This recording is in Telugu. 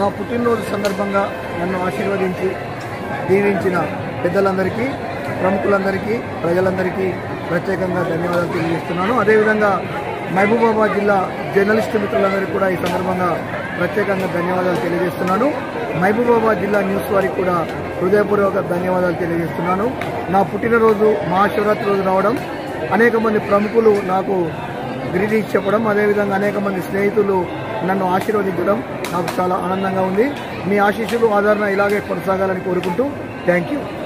నా పుట్టినరోజు సందర్భంగా నన్ను ఆశీర్వదించి దీవించిన పెద్దలందరికీ ప్రముఖులందరికీ ప్రజలందరికీ ప్రత్యేకంగా ధన్యవాదాలు తెలియజేస్తున్నాను అదేవిధంగా మహబూబాబాద్ జిల్లా జర్నలిస్టు మిత్రులందరికీ కూడా ఈ సందర్భంగా ప్రత్యేకంగా ధన్యవాదాలు తెలియజేస్తున్నాను మహబూబాబాద్ జిల్లా న్యూస్ వారికి కూడా హృదయపూర్వక ధన్యవాదాలు తెలియజేస్తున్నాను నా పుట్టినరోజు మహాశివరాత్రి రోజు రావడం అనేక మంది ప్రముఖులు నాకు గ్రీటింగ్స్ చెప్పడం అదేవిధంగా అనేక మంది స్నేహితులు నన్ను ఆశీర్వదించడం నాకు చాలా ఆనందంగా ఉంది మీ ఆశీస్సులు ఆదరణ ఇలాగే కొనసాగాలని కోరుకుంటూ థ్యాంక్ యూ